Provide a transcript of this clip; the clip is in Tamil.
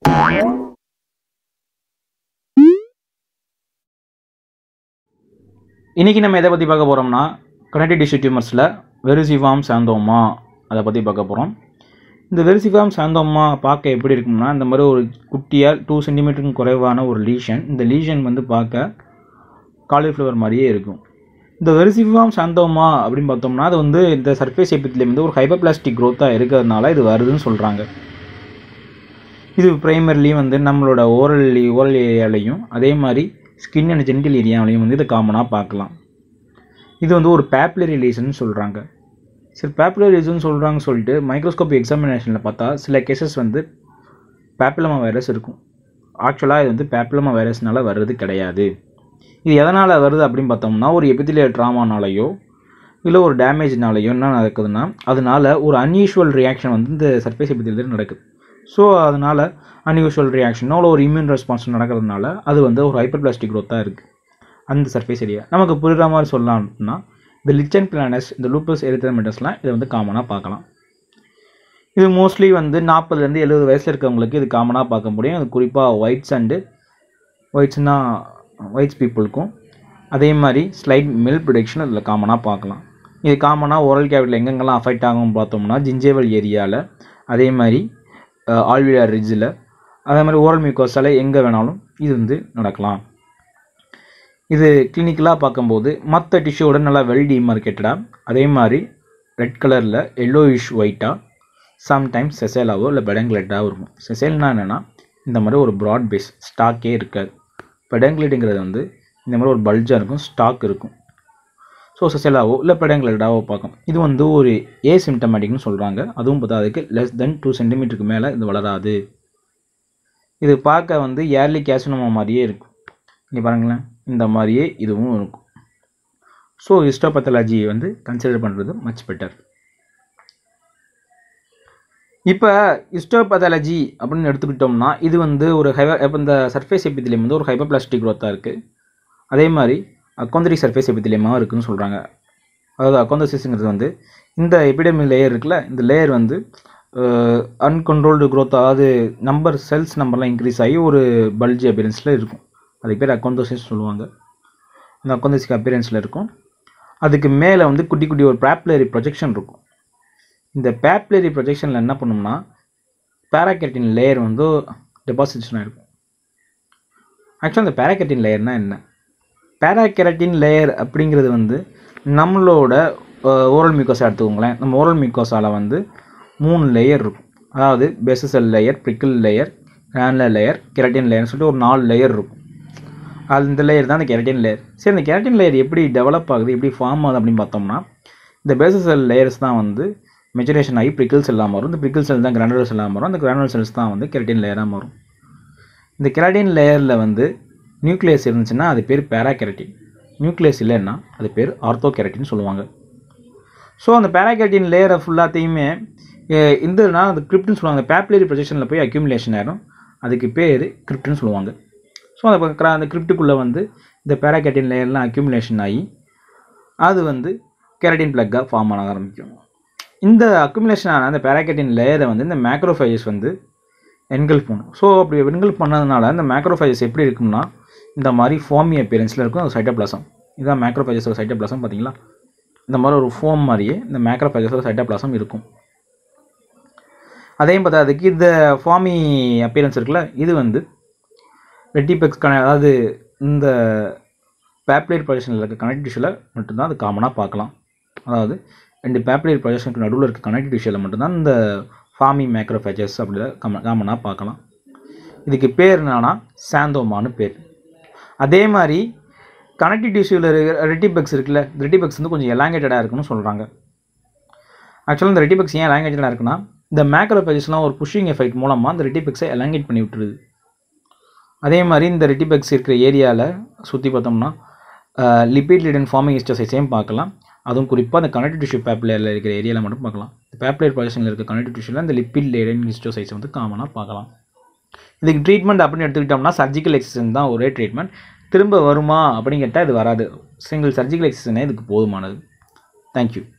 இன்றைக்கி நம்ம எதை பற்றி பார்க்க போகிறோம்னா கனெக்டிவ் டிஷ்யூ டியூமர்ஸில் வெரிசிஃபார்ம் சாந்தோமா அதை பற்றி பார்க்க போகிறோம் இந்த வெரிசிஃபார்ம் சாந்தோமா பார்க்க எப்படி இருக்கும்னா இந்த மாதிரி ஒரு குட்டியாக டூ சென்டிமீட்டருக்கு குறைவான ஒரு லீஷன் இந்த லீஷன் வந்து பார்க்க காலிஃப்ளவர் மாதிரியே இருக்கும் இந்த வெரிசிஃபார்ம் சாந்தோமா அப்படின்னு பார்த்தோம்னா அது வந்து இந்த சர்ஃபேஸ் எபித்திலே வந்து ஒரு ஹைப்பர்பிளாஸ்டிக் க்ரோத்தாக இருக்கிறதுனால இது வருதுன்னு சொல்கிறாங்க இது ப்ரைமர்லி வந்து நம்மளோட ஓரல் ஓரல் ஏரியாலையும் அதே மாதிரி ஸ்கின் அண்ட் ஜென்டில் ஏரியாவிலையும் வந்து இதை காமனாக பார்க்கலாம் இது வந்து ஒரு பேப்லரி லீசன் சொல்கிறாங்க சரி பேப்புலர் ரீசன் சொல்கிறாங்க சொல்லிட்டு மைக்ரோஸ்கோப் எக்ஸாமினேஷனில் பார்த்தா சில கேசஸ் வந்து பேப்பிலமா வைரஸ் இருக்கும் ஆக்சுவலாக இது வந்து பேப்பிலமா வைரஸ்னால வர்றது கிடையாது இது எதனால் வருது அப்படின்னு பார்த்தோம்னா ஒரு எபித்திலியல் ட்ராமானாலேயோ இல்லை ஒரு டேமேஜ்னாலேயோ என்ன நடக்குதுன்னா அதனால ஒரு அன்யூஷுவல் ரியாக்ஷன் வந்து இந்த சர்ஃபேஸ் எபித்திலியில் நடக்குது ஸோ அதனால் அன்யூஷுவல் ரியாக்ஷனோ இல்லை ஒரு இம்யூன் ரெஸ்பான்ஸ் நடக்கிறதுனால அது வந்து ஒரு ஹைப்பர் பிளாஸ்டிக் க்ரோத்தாக இருக்குது அந்த சர்ஃபேஸ் ஏரியா நமக்கு புரிகிற மாதிரி சொல்லலாம்னா இந்த லிச்சன் பிளானஸ் இந்த லூப்பஸ் எரித்தமெட்டஸ்லாம் இதை வந்து காமனாக பார்க்கலாம் இது மோஸ்ட்லி வந்து நாற்பதுலேருந்து எழுபது வயசில் இருக்கவங்களுக்கு இது காமனாக பார்க்க முடியும் அது குறிப்பாக ஒயிட்ஸ் அண்டு ஒயிட்ஸ்னா ஒயிட்ஸ் பீப்புளுக்கும் அதே மாதிரி ஸ்லைட் மில் ப்ரொடக்ஷன் இதில் காமனாக பார்க்கலாம் இது காமனாக ஓரல் கேவிட்டில் எங்கெங்கெல்லாம் அஃபெக்ட் ஆகும் பார்த்தோம்னா ஜிஞ்சேவல் ஏரியாவில் அதே மாதிரி ஆல்வியார் ரிட்ஜில் அதே மாதிரி ஓரல் மியூக்கோஸால் எங்கே வேணாலும் இது வந்து நடக்கலாம் இது கிளினிக்கலாக பார்க்கும்போது மற்ற டிஷ்யூவோட நல்லா வெல் டிமார்க்கெட்டடாக அதே மாதிரி ரெட் கலரில் எல்லோயிஷ் ஒயிட்டாக சம்டைம்ஸ் செசேலாவோ இல்லை பெடங்கிலெட்டாவோ இருக்கும் செசேல்னா என்னென்னா இந்த மாதிரி ஒரு ப்ராட் பேஸ் ஸ்டாக்கே இருக்காது பெடங்கிலெட்டுங்கிறது வந்து இந்த மாதிரி ஒரு பல்ஜாக இருக்கும் ஸ்டாக் இருக்கும் ஸோ செசேலாவோ இல்லை பெடங்கிலெட்டாவோ பார்க்கும் இது வந்து ஒரு ஏ சிம்டமேட்டிக்னு சொல்கிறாங்க அதுவும் பார்த்தா அதுக்கு லெஸ் தென் டூ சென்டிமீட்டருக்கு மேலே இது வளராது இது பார்க்க வந்து ஏர்லி கேசினோமா மாதிரியே இருக்கும் இங்கே பாருங்களேன் இந்த மாதிரியே இதுவும் இருக்கும் ஸோ ஹிஸ்டோபத்தாலஜி வந்து கன்சிடர் பண்ணுறது மச் பெட்டர் இப்போ ஹிஸ்டோபத்தாலஜி அப்படின்னு எடுத்துக்கிட்டோம்னா இது வந்து ஒரு ஹைவ இப்போ இந்த சர்ஃபேஸ் எபித்திலியம் வந்து ஒரு ஹைப்பர் பிளாஸ்டிக் க்ரோத்தாக இருக்குது அதே மாதிரி அக்கோந்தரிக் சர்ஃபேஸ் எபித்திலியமாக இருக்குதுன்னு சொல்கிறாங்க அதாவது அக்கோந்தசிஸ்ங்கிறது வந்து இந்த எபிடமி லேயர் இருக்குல்ல இந்த லேயர் வந்து அன்கண்ட்ரோல்டு க்ரோத் அதாவது நம்பர் செல்ஸ் நம்பர்லாம் இன்க்ரீஸ் ஆகி ஒரு பல்ஜி அப்பியரன்ஸில் இருக்கும் அதுக்கு பேர் அக்கோந்தோசிஸ் சொல்லுவாங்க அந்த அக்கோந்தோசிக் அப்பியரன்ஸில் இருக்கும் அதுக்கு மேலே வந்து குட்டி குட்டி ஒரு பேப்லரி ப்ரொஜெக்ஷன் இருக்கும் இந்த பேப்லரி ப்ரொஜெக்ஷனில் என்ன பண்ணும்னா பேராகெட்டின் லேயர் வந்து டெபாசிஷன் ஆகிருக்கும் ஆக்சுவலாக இந்த பேராகெட்டின் லேயர்னால் என்ன பேராகெரட்டின் லேயர் அப்படிங்கிறது வந்து நம்மளோட ஓரல் மியூக்கோஸா எடுத்துக்கோங்களேன் நம்ம ஓரல் மியூக்கோஸால் வந்து மூணு லேயர் இருக்கும் அதாவது basal layer prickle layer granular layer keratin லேயர்னு சொல்லிட்டு ஒரு நாலு லேயர் இருக்கும் அது இந்த லேயர் தான் அந்த கெரட்டின் லேயர் சரி இந்த கெரட்டின் லேயர் எப்படி டெவலப் ஆகுது எப்படி ஃபார்ம் ஆகுது அப்படின்னு பார்த்தோம்னா இந்த பேசசல் லேயர்ஸ் தான் வந்து மெச்சுரேஷன் ஆகி ப்ரிக்கிள் செல்லாமல் வரும் இந்த ப்ரிக்கிள் செல் தான் கிரானுலர் செல்லாமல் வரும் அந்த கிரானுலர் செல்ஸ் தான் வந்து கெரட்டின் லேயராக மாறும் இந்த கெரட்டின் லேயரில் வந்து நியூக்ளியஸ் இருந்துச்சுன்னா அது பேர் பேராகெரட்டின் நியூக்ளியஸ் இல்லைன்னா அது பேர் ஆர்த்தோ கெரட்டின்னு சொல்லுவாங்க ஸோ அந்த பேராகெரட்டின் லேயரை ஃபுல்லாத்தையுமே இருந்ததுன்னா அது கிரிப்ட்னு சொல்லுவாங்க பேப்லரி ப்ரொஜெக்ஷனில் போய் அக்யூமுலேஷன் ஆயிரும் அதுக்கு பேர் கிரிப்ட்னு சொல்லுவாங்க ஸோ அந்த அந்த கிரிப்டுக்குள்ளே வந்து இந்த பேராகெட்டின் லேயர்லாம் அக்யூமுலேஷன் ஆகி அது வந்து கெரட்டின் பிளக்காக ஃபார்ம் ஆக ஆரம்பிக்கும் இந்த அக்குமுலேஷன் ஆன அந்த பேராகெட்டின் லேயரை வந்து இந்த மேக்ரோஃபைஜஸ் வந்து என்கல்ஃப் பண்ணும் ஸோ அப்படி என்கல்ஃப் பண்ணதுனால இந்த மேக்ரோஃபைஜஸ் எப்படி இருக்கும்னா இந்த மாதிரி ஃபோமி அப்பியரன்ஸில் இருக்கும் அது சைட்டோபிளாசம் இதுதான் மேக்ரோஃபைஜஸோட சைட்டோபிளாசம் பார்த்தீங்களா இந்த மாதிரி ஒரு ஃபோம் மாதிரியே இந்த மேக்ரோஃபைஜஸோட சைட்டோபிளாசம் இருக்கும் அதையும் பார்த்தா அதுக்கு இந்த ஃபார்மி அப்பியரன்ஸ் இருக்குல்ல இது வந்து ரெட்டிபெக்ஸ் கன அதாவது இந்த பேப்லேட் ப்ரொஜெக்ஷனில் இருக்க கனெக்ட் டிஷ்யூவில் மட்டும்தான் அது காமனாக பார்க்கலாம் அதாவது ரெண்டு பேப்லேட் ப்ரொஜெக்ஷனுக்கு நடுவில் இருக்க கனெக்ட் டிஷ்யூவில் மட்டும்தான் இந்த ஃபார்மி மேக்ரோஃபேஜஸ் அப்படி கம காமனாக பார்க்கலாம் இதுக்கு பேர் என்னன்னா சாந்தோமான்னு பேர் அதே மாதிரி கனெக்டிவ் டிஷ்யூவில் இருக்கிற ரெட்டிபெக்ஸ் இருக்குல்ல ரெட்டிபெக்ஸ் வந்து கொஞ்சம் எலாங்கேட்டடாக இருக்குன்னு சொல்கிறாங்க ஆக்சுவலாக இந்த ரெட்டிபெக்ஸ் ஏன் எலாங்கேட்டடாக இருக்குன்னா இந்த மேக்ரோபேஜஸ்லாம் ஒரு புஷிங் எஃபெக்ட் மூலமாக இந்த ரெட்டிபெக்ஸை எலாங்கேட் பண்ணி விட்டுருது அதே மாதிரி இந்த ரெட்டிபெக்ஸ் இருக்கிற ஏரியாவில் சுற்றி பார்த்தோம்னா லிபிட் லிடன் ஃபார்மிங் ஹிஸ்டோசைஸையும் பார்க்கலாம் அதுவும் குறிப்பாக அந்த கனெக்டிவ் டிஷ்யூ பேப்லேயரில் இருக்கிற ஏரியாவில் மட்டும் பார்க்கலாம் இந்த பேப்லேயர் பொசிஷனில் இருக்க கனெக்டிவ் டிஷ்யூவில் இந்த லிபிட் லிடன் ஹிஸ்டோசைஸ் வந்து காமனாக பார்க்கலாம் இதுக்கு ட்ரீட்மெண்ட் அப்படின்னு எடுத்துக்கிட்டோம்னா சர்ஜிக்கல் எக்ஸசைஸ் தான் ஒரே ட்ரீட்மெண்ட் திரும்ப வருமா அப்படின்னு கேட்டால் இது வராது சிங்கிள் சர்ஜிக்கல் எக்ஸசைஸே இதுக்கு போதுமானது தேங்க்யூ